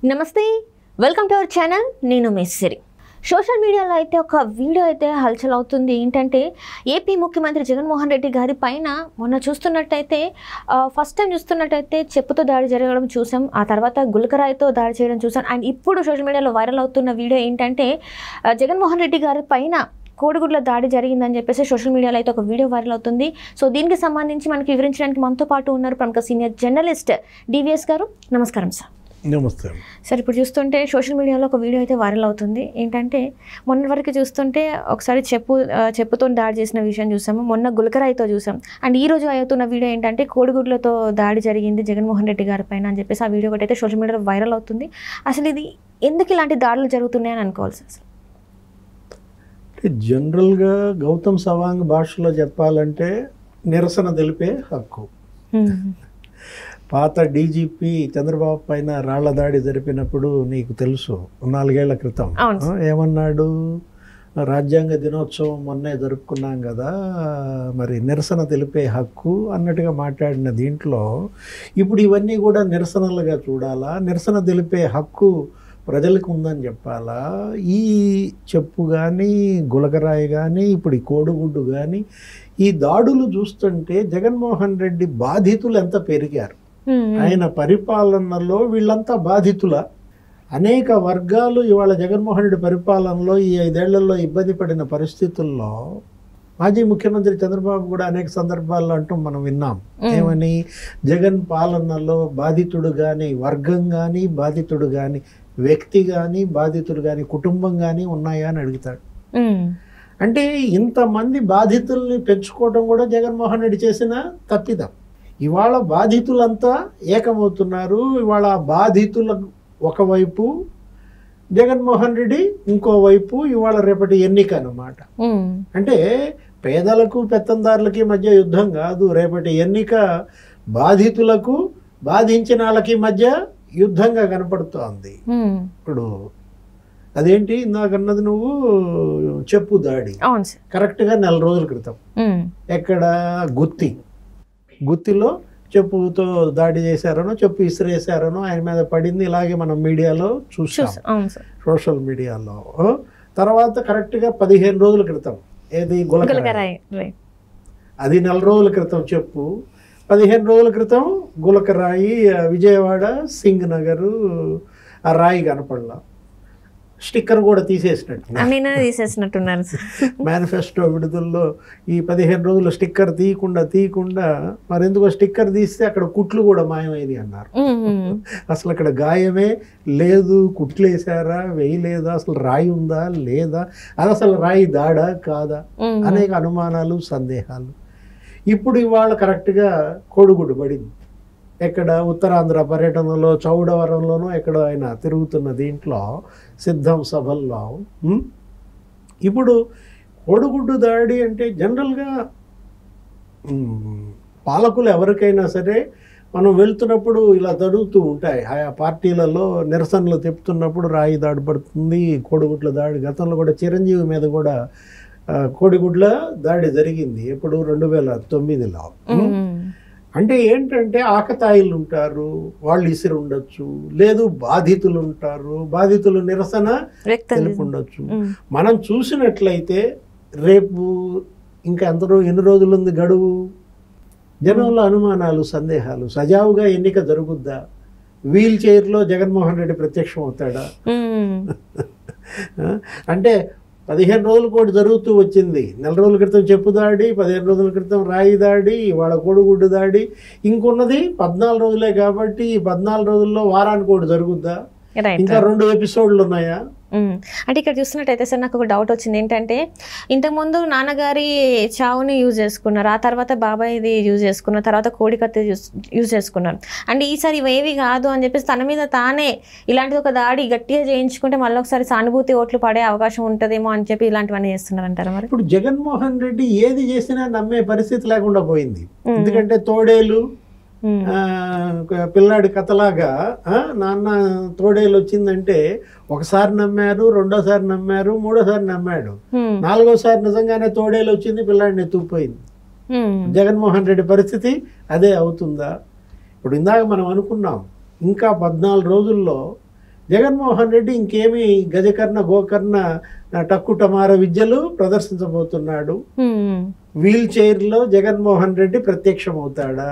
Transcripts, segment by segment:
నమస్తే welcome to our channel నేను మెస్సిరి social మీడియాలో అయితే ఒక వీడియో అయితే హల్చల్ అవుతుంది ఏంటంటే ఏపీ ముఖ్యమంత్రి జగన్మోహన్ రెడ్డి గారి పైన మొన్న చూస్తున్నట్టయితే ఫస్ట్ టైం చూస్తున్నట్టయితే చెప్పుతో దాడి జరగడం చూసాం ఆ తర్వాత గులకరాయితో దాడి చేయడం చూసాం అండ్ ఇప్పుడు సోషల్ మీడియాలో వైరల్ అవుతున్న వీడియో ఏంటంటే ఆ, జగన్మోహన్ రెడ్డి గారి పైన కోడిగుడ్ల దాడి జరిగిందని చెప్పేసి సోషల్ మీడియాలో అయితే ఒక వీడియో వైరల్ అవుతుంది సో దీనికి సంబంధించి మనకి వివరించడానికి మనతో పాటు ఉన్నారు ప్రముఖ సీనియర్ జర్నలిస్ట్ డివిఎస్ గారు నమస్కారం సార్ నమస్తే సార్ ఇప్పుడు చూస్తుంటే సోషల్ మీడియాలో ఒక వీడియో అయితే వైరల్ అవుతుంది ఏంటంటే మొన్న వరకు చూస్తుంటే ఒకసారి చెప్పు ఆ, చెప్పుతో దాడి చేసిన విషయం చూసాము మొన్న గులకరాయితో చూసాం అండ్ ఈ రోజు అవుతున్న వీడియో ఏంటంటే కోడిగుడ్లతో దాడి జరిగింది జగన్మోహన్ రెడ్డి గారి పైన అని చెప్పేసి ఆ వీడియో ఒకటి అయితే సోషల్ మీడియాలో వైరల్ అవుతుంది అసలు ఇది ఎందుకు ఇలాంటి దాడులు జరుగుతున్నాయని అనుకోవాలి సార్ అంటే జనరల్గా గౌతమ్ సవాంగ్ భాషలో చెప్పాలంటే నిరసన తెలిపే హక్కు పాత డీజీపీ చంద్రబాబు పైన రాళ్ల దాడి జరిపినప్పుడు నీకు తెలుసు నాలుగేళ్ల క్రితం అవును. ఆ, ఏమన్నాడు రాజ్యాంగ దినోత్సవం మొన్నే జరుపుకున్నాం కదా మరి నిరసన తెలిపే హక్కు అన్నట్టుగా మాట్లాడిన దీంట్లో ఇప్పుడు ఇవన్నీ కూడా నిరసనలుగా చూడాలా నిరసన తెలిపే హక్కు ప్రజలకు ఉందని చెప్పాలా ఈ చెప్పు కానీ గులకరాయి కానీ ఇప్పుడు ఈ కోడిగుడ్డు కానీ ఈ దాడులు చూస్తుంటే జగన్మోహన్ రెడ్డి బాధితులు ఎంత పెరిగారు ఆయన పరిపాలనలో వీళ్ళంతా బాధితుల అనేక వర్గాలు ఇవాళ జగన్మోహన్ రెడ్డి పరిపాలనలో ఈ ఐదేళ్లలో ఇబ్బంది పడిన పరిస్థితుల్లో మాజీ ముఖ్యమంత్రి చంద్రబాబు కూడా అనేక సందర్భాల్లో అంటూ మనం విన్నాం ఏమని జగన్ పాలనలో బాధితుడు కానీ వర్గం కానీ బాధితుడు కానీ వ్యక్తి కానీ బాధితుడు కానీ కుటుంబం కానీ ఉన్నాయా అని అడుగుతాడు అంటే ఇంతమంది బాధితుల్ని పెంచుకోవడం కూడా జగన్మోహన్ రెడ్డి చేసిన తప్పిదం ఇవాళ బాధితులంతా ఏకమవుతున్నారు ఇవాళ బాధితుల ఒకవైపు జగన్మోహన్ రెడ్డి ఇంకోవైపు ఇవాళ రేపటి ఎన్నిక అన్నమాట అంటే పేదలకు పెత్తందారులకి మధ్య యుద్ధం కాదు రేపటి ఎన్నిక బాధితులకు బాధించిన వాళ్ళకి మధ్య యుద్ధంగా కనపడుతోంది ఇప్పుడు అదేంటి ఇందాకన్నది నువ్వు చెప్పు దాడి అవును సార్ కరెక్ట్గా నెల రోజుల క్రితం ఎక్కడ గుత్తి గుత్తిలో చెప్పుతో దాడి చేశారనో చెప్పు ఇసిరేశారనో ఆయన మీద పడింది ఇలాగే మనం మీడియాలో చూసాం చూసా అవును సార్ సోషల్ మీడియాలో తర్వాత కరెక్ట్గా పదిహేను రోజుల క్రితం ఏది గులకరాయి గులకరాయి రైట్ అది నెల రోజుల క్రితం చెప్పు పదిహేను రోజుల క్రితం గులకరాయి ఆ, విజయవాడ సింగ్ నగరు ఆ రాయి కనపడలా స్టిక్కర్ కూడా తీసేసినట్టు నేనే తీసేసినట్టున్నారు సార్ మేనిఫెస్టో విడుదలలో ఈ పదిహేను రోజులు స్టిక్కర్ తీయకుండా తీయకుండా మరి ఎందుకో స్టిక్కర్ తీస్తే అక్కడ కుట్లు కూడా మాయమైనవి అన్నారు అసలు అక్కడ గాయమే లేదు కుట్లు వేసారా వేయలేదా అసలు రాయి ఉందా లేదా అది అసలు రాయి దాడా కాదా అనేక అనుమానాలు సందేహాలు ఇప్పుడు ఇవాళ కరెక్ట్గా కోడిగుడ్డు పడింది ఎక్కడ ఉత్తరాంధ్ర పర్యటనలో చౌడవరంలోనూ ఎక్కడ ఆయన తిరుగుతున్న దీంట్లో సిద్ధం సభల్లో ఉం? ఇప్పుడు కోడిగుడ్డు దాడి అంటే జనరల్గా ఉం, పాలకులు ఎవరికైనా సరే మనం వెళ్తున్నప్పుడు ఇలా జరుగుతూ ఉంటాయి ఆయా పార్టీలలో నిరసనలు తెప్పుతున్నప్పుడు రాయి దాడి పడుతుంది కోడిగుడ్ల దాడి గతంలో కూడా చిరంజీవి మీద కూడా ఆ, కోడిగుడ్ల దాడి జరిగింది ఎప్పుడు రెండు వేల తొమ్మిదిలో అంటే ఏంటంటే ఆకతాయిలు ఉంటారు వాళ్ళు ఇసిరి ఉండొచ్చు లేదు బాధితులు ఉంటారు బాధితులు నిరసన వ్యక్తం తెలుపు చేసి- ఉండొచ్చు ఉమ్. మనం చూసినట్లయితే రేపు ఇంకా ఎంత రో- ఎన్ని రోజులు ఉంది గడువు జనంలో అనుమానాలు సందేహాలు సజావుగా ఎన్నిక జరుగుద్దా వీల్ చైర్లో జగన్మోహన్ రెడ్డి ప్రత్యక్షం అవుతాడా ఉమ్. ఆ? అంటే పదిహేను రోజులు కూడా జరుగుతూ వచ్చింది నెల రోజుల క్రితం చెప్పు దాడి పదిహేను రోజుల క్రితం రాయి దాడి ఇవాళ కోడిగుడ్డు దాడి ఇంకొన్నది పద్నాలుగు రోజులే కాబట్టి ఈ పద్నాలుగు రోజుల్లో వారానికి ఒకటి జరుగుద్దా రైట్ ఇంకా రెండు ఎపిసోడ్లు ఉన్నాయా ఉమ్. అంటే ఇక్కడ చూస్తున్నట్టయితే సార్ నాకు ఒక డౌట్ వచ్చింది ఏంటంటే ఇంతకుముందు నాన్నగారి చావుని యూజ్ చేసుకున్నారు ఆ తర్వాత బాబాయ్ది యూజ్ చేసుకున్నారు తర్వాత కోడి కత్తి యూజ్ యూజ్ చేసుకున్నారు అండ్ ఈసారి ఇవేవి కాదు అని చెప్పేసి తన మీద తానే ఇలాంటి ఒక దాడి గట్టిగా చేయించుకుంటే మళ్ళీ ఒకసారి సానుభూతి ఓట్లు పడే అవకాశం ఉంటుందేమో అని చెప్పి ఇలాంటివన్నీ చేస్తున్నారు అంటారా మరి ఇప్పుడు జగన్మోహన్ రెడ్డి ఏది చేసినా నమ్మే పరిస్థితి లేకుండా పోయింది ఉమ్. ఎందుకంటే తోడేలు ఉమ్. ఆ, ఒక పిల్లాడి కథలాగా ఆ, నాన్న తోడేలు వచ్చిందంటే ఒకసారి నమ్మారు రెండోసారి నమ్మారు మూడోసారి నమ్మాడు ఉమ్. నాలుగోసారి నిజంగానే తోడేలు వచ్చింది పిల్లాడిని ఎత్తుకుపోయింది ఉమ్. జగన్మోహన్ రెడ్డి పరిస్థితి అదే అవుతుందా ఇప్పుడు ఇందాక మనం అనుకున్నాం ఇంకా పద్నాలుగు రోజుల్లో జగన్మోహన్ రెడ్డి ఇంకేమి గజకర్ణ గోకర్ణ ఆ, టక్కు టమార విద్యలు ప్రదర్శించబోతున్నాడు ఉమ్, వీల్ చైర్లో జగన్మోహన్ రెడ్డి ప్రత్యక్షమవుతాడా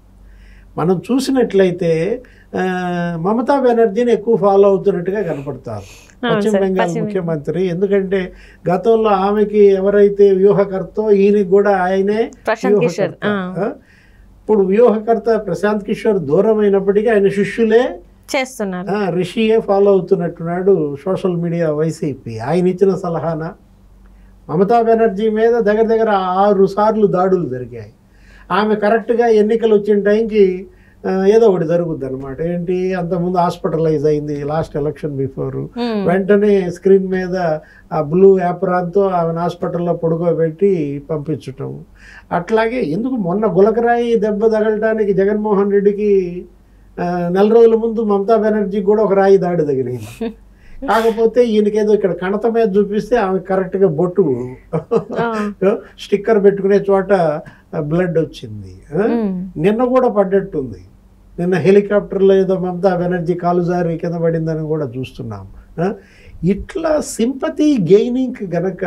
మనం చూసినట్లయితే ఆ, మమతా బెనర్జీని ఎక్కువ ఫాలో అవుతున్నట్టుగా కనపడతారు అవును పశ్చిమ సార్, బెంగాల్ పశ్చిమ- ముఖ్యమంత్రి ఎందుకంటే గతంలో ఆమెకి ఎవరైతే వ్యూహకర్తో ఈయనకి కూడా ఆయనే ప్రశాంత్ కిషోర్ వ్యూహకర్త. ఆ, ఆ? ఇప్పుడు వ్యూహకర్త ప్రశాంత్ కిషోర్ దూరం అయినప్పటికీ ఆయన శిష్యులే చేస్తున్నారు ఆ, రిషియే ఫాలో అవుతున్నట్టున్నాడు సోషల్ మీడియా వైసీపీ ఆయన ఇచ్చిన సలహాన మమతా బెనర్జీ మీద దగ్గర దగ్గర ఆరు సార్లు దాడులు జరిగాయి ఆమె కరెక్ట్గా ఎన్నికలు వచ్చిన టైంకి ఆ, ఏదో ఒకటి జరుగుద్ది అనమాట ఏంటి అంతకుముందు హాస్పిటలైజ్ అయింది లాస్ట్ ఎలక్షన్ బిఫోర్ ఉమ్, వెంటనే స్క్రీన్ మీద ఆ బ్లూ యాప్రాన్తో ఆమెను హాస్పిటల్లో పడుకోబెట్టి పంపించటం అట్లాగే ఎందుకు మొన్న గులకరాయి దెబ్బ తగలటానికి జగన్మోహన్ రెడ్డికి ఆ, నెల రోజుల ముందు మమతా బెనర్జీ కూడా ఒక రాయి దాడి తగిలింది కాకపోతే ఈయనకేదో ఇక్కడ కణత మీద చూపిస్తే ఆమె కరెక్ట్గా బొట్టు ఆ, స్టిక్కర్ పెట్టుకునే చోట బ్లడ్ వచ్చింది ఆ? ఉమ్, నిన్న కూడా పడ్డట్టుంది నిన్న హెలికాప్టర్లో ఏదో మమతా బెనర్జీ కాలు జారి కింద పడిందని కూడా చూస్తున్నాం ఆ? ఇట్లా సింపతి గెయినింగ్ గనక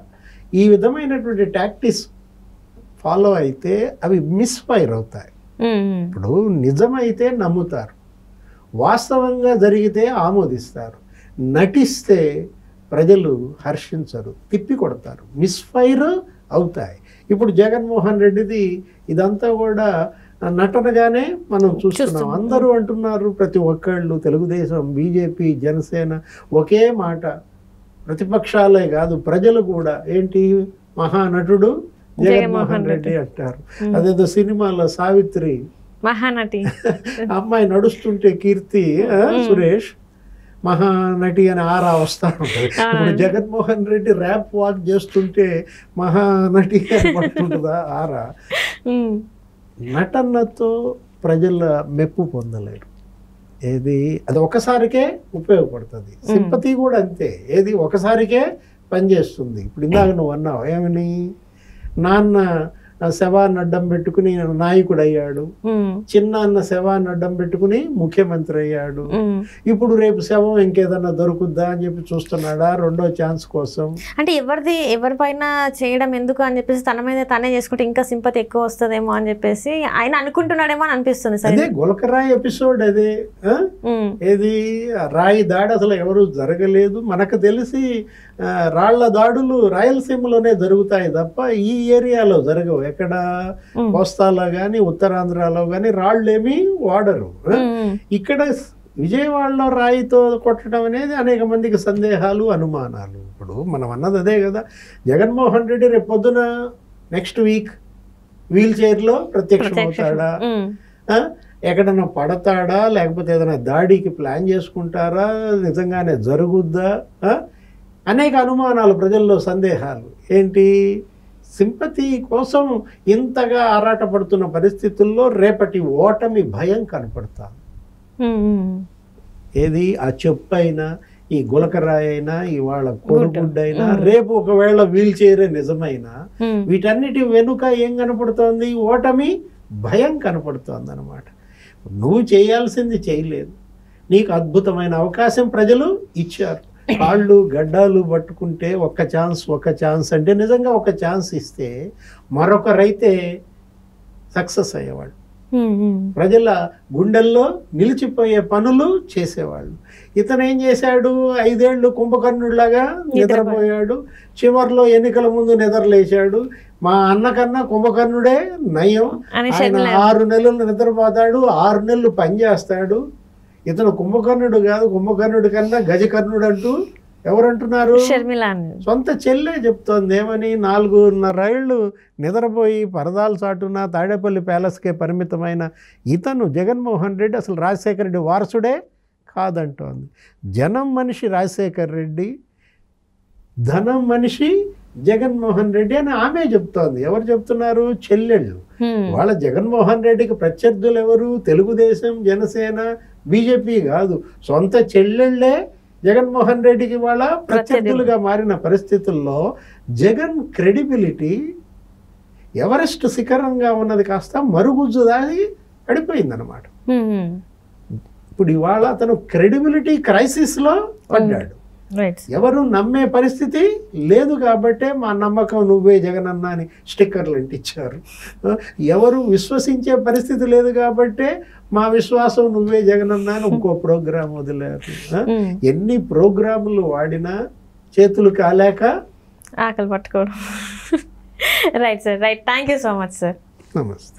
ఈ విధమైనటువంటి టాక్టిక్స్ ఫాలో అయితే అవి మిస్ఫైర్ అవుతాయి ఉమ్, ఇప్పుడు నిజమైతే నమ్ముతారు వాస్తవంగా జరిగితే ఆమోదిస్తారు నటిస్తే ప్రజలు హర్షించరు తిప్పి కొడతారు మిస్ఫైర్ అవుతాయి ఇప్పుడు జగన్మోహన్ రెడ్డిది ఇదంతా కూడా నటనగానే మనం చూస్తున్నాం చూస్తున్నాం. అందరూ అంటున్నారు ప్రతి ఒక్కళ్ళు తెలుగుదేశం బీజేపీ జనసేన ఒకే మాట ప్రతిపక్షాలే కాదు ప్రజలు కూడా ఏంటి మహానటుడు జగన్మోహన్ రెడ్డి అంటారు ఉమ్. అదేదో సినిమాలో సావిత్రి మహానటి ఆ అమ్మాయి నడుస్తుంటే కీర్తి ఆ, సురేష్ మహానటి అని ఆరా వస్తా ఉంటుంది ఇప్పుడు అవునండి. జగన్మోహన్ రెడ్డి ర్యాప్ వాక్ చేస్తుంటే మహానటి అని పడుతుంటుందా ఆరా ఉమ్, నటనతో ప్రజల మెప్పు పొందలేరు ఏది అది ఒకసారికే ఉపయోగపడుతుంది సింపతి కూడా అంతే ఏది ఒకసారికే పనిచేస్తుంది ఇప్పుడు ఇందాక నువ్వు అన్నావు ఏమని నాన్న ఆ శవాన్ని అడ్డం పెట్టుకుని నాయకుడు అయ్యాడు ఉమ్, చిన్న అన్న శవాన్ని అడ్డం పెట్టుకుని ముఖ్యమంత్రి అయ్యాడు ఉమ్. ఇప్పుడు రేపు శవం ఇంకేదన్నా దొరుకుద్దా అని చెప్పి చూస్తున్నాడా రెండో ఛాన్స్ కోసం అంటే ఎవరిది ఎవరిపైన చేయడం ఎందుకు అని చెప్పేసి తన మీద తనే చేసుకుంటే ఇంకా సింపతి ఎక్కువ వస్తుందేమో అని చెప్పేసి ఆయన అనుకుంటున్నాడేమో అని అనిపిస్తుంది అదే సరే గులకరాయి ఎపిసోడ్ అదే ఆ? ఉమ్, ఏది ఆ రాయి దాడి అసలు ఎవరు జరగలేదు మనకు తెలిసి ఆ, రాళ్ల దాడులు రాయలసీమలోనే జరుగుతాయి తప్ప ఈ ఏరియాలో జరగవు ఎక్కడ ఉమ్, కోస్తాలో కానీ ఉత్తరాంధ్రలో కానీ రాళ్ళు ఏమీ వాడరు ఆ? ఉమ్, ఇక్కడ స్- విజయవాడలో రాయితో కొట్టడం అనేది అనేక మందికి సందేహాలు అనుమానాలు ఇప్పుడు మనం అన్నది అదే కదా జగన్మోహన్ రెడ్డి రేపు పొద్దున నెక్స్ట్ వీక్ వీల్ చైర్లో ప్రత్యక్షం ప్రత్యక్ష అవుతాడా ఉమ్, ఆ? ఎక్కడన్నా పడతాడా లేకపోతే ఏదైనా దాడికి ప్లాన్ చేసుకుంటారా నిజంగానే జరుగుద్దా ఆ? అనేక అనుమానాలు ప్రజల్లో సందేహాలు ఏంటి సింపతి కోసం ఇంతగా ఆరాటపడుతున్న పరిస్థితుల్లో రేపటి ఓటమి భయం కనపడతా ఉమ్, ఉమ్. ఏది ఆ చెప్పు అయినా ఈ గులకరాయి అయినా ఇవాళ కొడుగుడ్డు అయినా మ్మ్. రేపు ఒకవేళ వీల్ చైరే నిజమైనా ఉమ్, వీటన్నిటి వెనుక ఏం కనపడుతోంది ఓటమి భయం కనపడుతోంది అనమాట నువ్వు చేయాల్సింది చేయలేదు నీకు అద్భుతమైన అవకాశం ప్రజలు ఇచ్చారు కాళ్ళు గడ్డాలు పట్టుకుంటే ఒక్క ఛాన్స్ ఒక ఛాన్స్ అంటే నిజంగా ఒక ఛాన్స్ ఇస్తే మరొకరైతే సక్సెస్ అయ్యేవాళ్ళు ఉమ్, ఉమ్. ప్రజల గుండెల్లో నిలిచిపోయే పనులు చేసేవాళ్ళు ఇతను ఏం చేశాడు ఐదేళ్లు కుంభకర్ణుడిలాగా నిద్రపోయాడు చివర్లో ఎన్నికల ముందు నిద్రలేశాడు మా అన్నకన్నా కుంభకర్ణుడే నయం అని ఆయన షర్మిల ఆరు నెలలు నిద్రపోతాడు ఆరు నెలలు పనిచేస్తాడు ఇతను కుంభకర్ణుడు కాదు కుంభకర్ణుడి కన్నా గజకర్ణుడు అంటూ ఎవరంటున్నారు షర్మిల అని సొంత చెల్లె చెప్తోంది ఏమని నాలుగున్నరేళ్ళు నిద్రపోయి పరదాల చాటున తాడేపల్లి ప్యాలెస్కే పరిమితమైన ఇతను జగన్మోహన్ రెడ్డి అసలు రాజశేఖర రెడ్డి వారసుడే కాదంటోంది జనం మనిషి రాజశేఖర్ రెడ్డి ధనం మనిషి జగన్మోహన్ రెడ్డి అని ఆమె చెప్తోంది ఎవరు చెప్తున్నారు చెల్లెళ్ళు ఉమ్, వాళ్ళ జగన్మోహన్ రెడ్డికి ప్రత్యర్థులు ఎవరు తెలుగుదేశం జనసేన బీజేపీ కాదు సొంత చెల్లెళ్ళే జగన్మోహన్ రెడ్డికి వాళ్ళ ప్రత్యర్థులుగా మారిన పరిస్థితుల్లో జగన్ క్రెడిబిలిటీ ఎవరెస్ట్ శిఖరంగా ఉన్నది కాస్త మరుగుజ్జు దాగి పడిపోయిందనమాట ఉమ్, ఉమ్. ఇప్పుడు ఇవాళ అతను క్రెడిబిలిటీ క్రైసిస్లో పడ్డాడు రైట్ ఎవరు నమ్మే పరిస్థితి లేదు కాబట్టే మా నమ్మకం నువ్వే జగనన్న అని స్టిక్కర్లు అంటించారు ఆ, ఎవరు విశ్వసించే పరిస్థితి లేదు కాబట్టే మా విశ్వాసం నువ్వే జగనన్న అని ఇంకో ప్రోగ్రాం వదిలారు ఆ, ఎన్ని ప్రోగ్రాములు వాడినా చేతులు కాలేక ఆకలి పట్టుకోవడం right sir right thank you so much sir నమస్తే